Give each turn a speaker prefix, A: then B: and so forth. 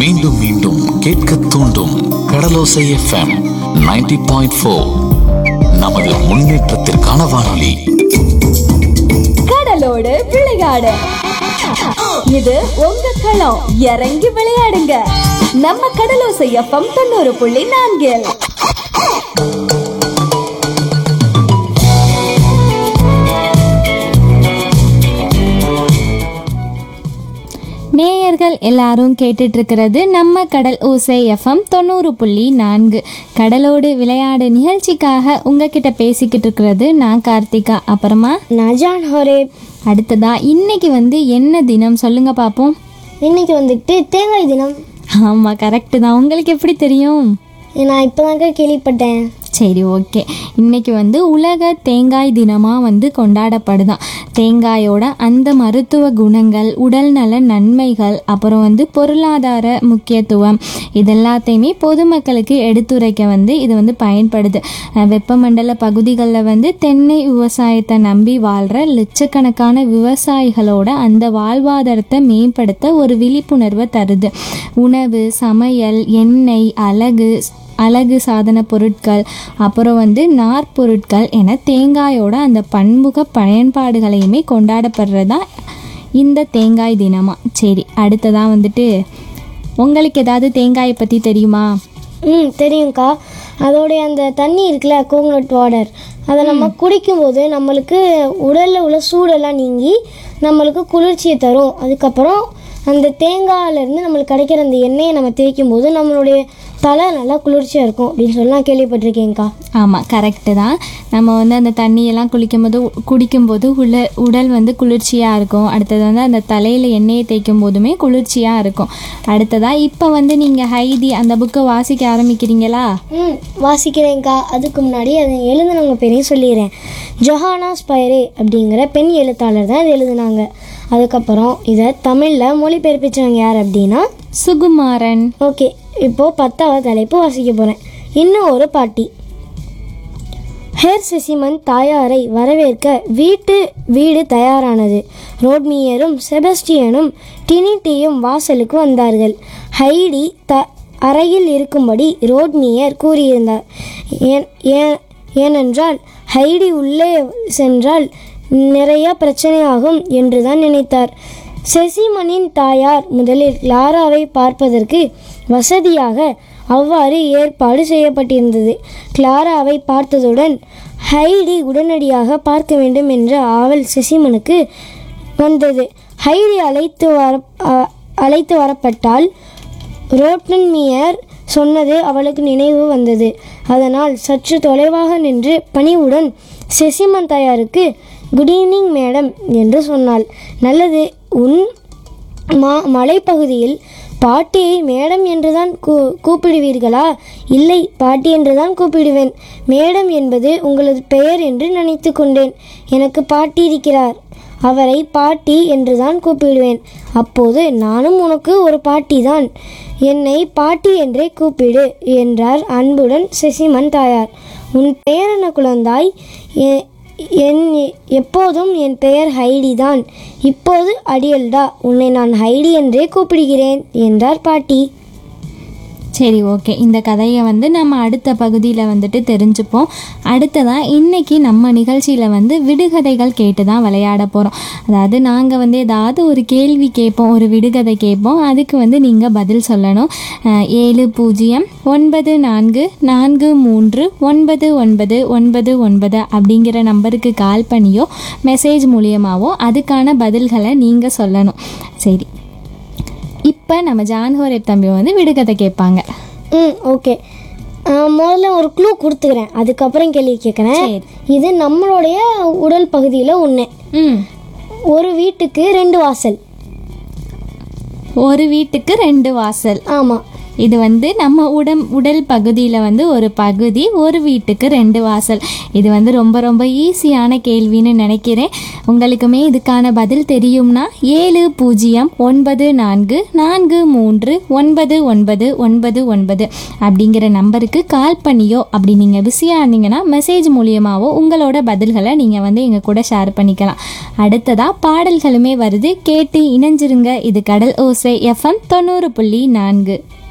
A: மீண்டும் மீண்டும் கேட்க தூண்டும் கடலோசை எஃப்எம் 90.4 பாயிண்ட் ஃபோர் நமது முன்னேற்றத்திற்கான வானொலி
B: கடலோடு விளையாடு இது உங்க களம் இறங்கி விளையாடுங்க நம்ம கடலோசை எஃப்எம் தொண்ணூறு புள்ளி நான்கில்
C: நேயர்கள் எல்லாரும் கேட்டுட்டு இருக்கிறது நம்ம கடல் ஓசை எஃப்எம் தொண்ணூறு புள்ளி நான்கு கடலோடு விளையாடு நிகழ்ச்சிக்காக உங்ககிட்ட பேசிக்கிட்டு இருக்கிறது நான் கார்த்திகா அப்புறமா
D: நஜான் ஹொரேப்
C: அடுத்ததா இன்னைக்கு வந்து என்ன தினம் சொல்லுங்க பார்ப்போம்
D: இன்னைக்கு வந்துட்டு தேங்காய் தினம்
C: ஆமாம் கரெக்டு தான் உங்களுக்கு எப்படி தெரியும்
D: நான் இப்போதாங்க கேள்விப்பட்டேன்
C: சரி ஓகே இன்னைக்கு வந்து உலக தேங்காய் தினமாக வந்து கொண்டாடப்படுதான் தேங்காயோட அந்த மருத்துவ குணங்கள் உடல்நல நன்மைகள் அப்புறம் வந்து பொருளாதார முக்கியத்துவம் இதெல்லாத்தையுமே பொதுமக்களுக்கு எடுத்துரைக்க வந்து இது வந்து பயன்படுது அஹ் வெப்பமண்டல பகுதிகளில் வந்து தென்னை விவசாயத்தை நம்பி வாழ்கிற லட்சக்கணக்கான விவசாயிகளோட அந்த வாழ்வாதாரத்தை மேம்படுத்த ஒரு விழிப்புணர்வை தருது உணவு சமையல் எண்ணெய் அழகு அழகு சாதன பொருட்கள் அப்புறம் வந்து நார்ப்பொருட்கள் என தேங்காயோட அந்த பன்முக பயன்பாடுகளையுமே கொண்டாடப்படுறதா இந்த தேங்காய் தினமா சரி அடுத்ததாக வந்துட்டு உங்களுக்கு ஏதாவது தேங்காயை பற்றி தெரியுமா
D: ம் தெரியும்க்கா அதோடைய அந்த தண்ணி இருக்குல்ல கோகனட் வாட்டர் அதை நம்ம குடிக்கும்போது நம்மளுக்கு உடலில் உள்ள சூடெல்லாம் நீங்கி நம்மளுக்கு குளிர்ச்சியை தரும் அதுக்கப்புறம் அந்த தேங்காயிலேருந்து நம்மளுக்கு கிடைக்கிற அந்த எண்ணெயை நம்ம தேய்க்கும் போது நம்மளுடைய தலை நல்லா குளிர்ச்சியாக இருக்கும் அப்படின்னு சொல்லி நான் கேள்விப்பட்டிருக்கேன்க்கா
C: ஆமாம் கரெக்டு தான் நம்ம வந்து அந்த தண்ணியெல்லாம் குளிக்கும்போது குடிக்கும்போது உள்ள உடல் வந்து குளிர்ச்சியாக இருக்கும் அடுத்தது வந்து அந்த தலையில் எண்ணெயை தேய்க்கும் போதுமே குளிர்ச்சியாக இருக்கும் அடுத்ததாக இப்போ வந்து நீங்கள் ஹைதி அந்த புக்கை வாசிக்க ஆரம்பிக்கிறீங்களா
D: ம் வாசிக்கிறேன்க்கா அதுக்கு முன்னாடி அதை எழுதினவங்க பேரையும் சொல்லிடுறேன் ஜொஹானா ஸ்பைரே அப்படிங்கிற பெண் எழுத்தாளர் தான் இது எழுதுனாங்க அதுக்கப்புறம் இதை தமிழில் மொழிபெயர்ப்பிச்சவங்க யார் அப்படின்னா
C: சுகுமாரன்
D: ஓகே இப்போது பத்தாவது தலைப்பு வாசிக்க போகிறேன் இன்னும் ஒரு பாட்டி ஹேர் செசிமன் தாயாரை வரவேற்க வீட்டு வீடு தயாரானது ரோட்மியரும் செபஸ்டியனும் டினிட்டியும் வாசலுக்கு வந்தார்கள் ஹைடி த அறையில் இருக்கும்படி ரோட்மியர் கூறியிருந்தார் ஏன் ஏன் ஏனென்றால் ஹைடி உள்ளே சென்றால் நிறைய பிரச்சனையாகும் என்று தான் நினைத்தார் செசிமனின் தாயார் முதலில் லாராவை பார்ப்பதற்கு வசதியாக அவ்வாறு ஏற்பாடு செய்யப்பட்டிருந்தது கிளாராவை பார்த்ததுடன் ஹைடி உடனடியாக பார்க்க வேண்டும் என்ற ஆவல் செசிமனுக்கு வந்தது ஹைடி அழைத்து வர அ- அழைத்து வரப்பட்டால் ரோட்டன்மியர் சொன்னது அவளுக்கு நினைவு வந்தது அதனால் சற்று தொலைவாக நின்று பணிவுடன் செசிமன் தாயாருக்கு குட் ஈவினிங் மேடம் என்று சொன்னாள் நல்லது உன் மா மலைப்பகுதியில் பாட்டியை மேடம் என்றுதான் கூ கூப்பிடுவீர்களா இல்லை பாட்டி என்றுதான் கூப்பிடுவேன் மேடம் என்பது உங்களது பெயர் என்று நினைத்து கொண்டேன் எனக்கு பாட்டி இருக்கிறார் அவரை பாட்டி என்றுதான் கூப்பிடுவேன் அப்போது நானும் உனக்கு ஒரு பாட்டி தான் என்னை பாட்டி என்றே கூப்பிடு என்றார் அன்புடன் செசிமன் தாயார் உன் பெயர் என்ன குழந்தாய் எ- என் எப்போதும் என் பெயர் ஹைடி தான் இப்போது அடியல்டா உன்னை நான் ஹைடி என்றே கூப்பிடுகிறேன் என்றார் பாட்டி
C: சரி ஓகே இந்த கதையை வந்து நம்ம அடுத்த பகுதியில் வந்துட்டு தெரிஞ்சுப்போம் அடுத்ததாக இன்னைக்கு நம்ம நிகழ்ச்சியில் வந்து விடுகதைகள் கேட்டு தான் விளையாட போகிறோம் அதாவது நாங்கள் வந்து ஏதாவது ஒரு கேள்வி கேட்போம் ஒரு விடுகதை கேட்போம் அதுக்கு வந்து நீங்கள் பதில் சொல்லணும் அஹ், ஏழு பூஜ்ஜியம் ஒன்பது நான்கு நான்கு மூன்று ஒன்பது ஒன்பது ஒன்பது ஒன்பது அப்படிங்கிற நம்பருக்கு கால் பண்ணியோ மெசேஜ் மூலியமாவோ அதுக்கான பதில்களை நீங்கள் சொல்லணும் சரி இப்போ நம்ம ஜான்ஹோரேப் தம்பி வந்து விடுகதை கேட்பாங்க
D: ம் ஓகே முதல்ல ஒரு க்ளூ கொடுத்துக்கிறேன் அதுக்கப்புறம் கேள்வி கேட்குறேன்
C: சரி.
D: இது நம்மளுடைய உடல் பகுதியில் ஒன்று
C: ம்
D: ஒரு வீட்டுக்கு ரெண்டு வாசல்
C: ஒரு வீட்டுக்கு ரெண்டு வாசல்
D: ஆமாம்
C: இது வந்து நம்ம உடம் உடல் பகுதியில் வந்து ஒரு பகுதி ஒரு வீட்டுக்கு ரெண்டு வாசல் இது வந்து ரொம்ப ரொம்ப ஈஸியான கேள்வின்னு நினைக்கிறேன் உங்களுக்குமே இதுக்கான பதில் தெரியும்னா ஏழு பூஜ்ஜியம் ஒன்பது நான்கு நான்கு மூன்று ஒன்பது ஒன்பது ஒன்பது ஒன்பது அப்படிங்கிற நம்பருக்கு கால் பண்ணியோ அப்படி நீங்கள் பிஸியாக இருந்தீங்கன்னா மெசேஜ் மூலியமாவோ உங்களோட பதில்களை நீங்கள் வந்து எங்கள் கூட ஷேர் பண்ணிக்கலாம் அடுத்ததாக பாடல்களுமே வருது கேட்டு இணைஞ்சிருங்க இது கடல் ஓசை எஃப்எம் தொண்ணூறு புள்ளி நான்கு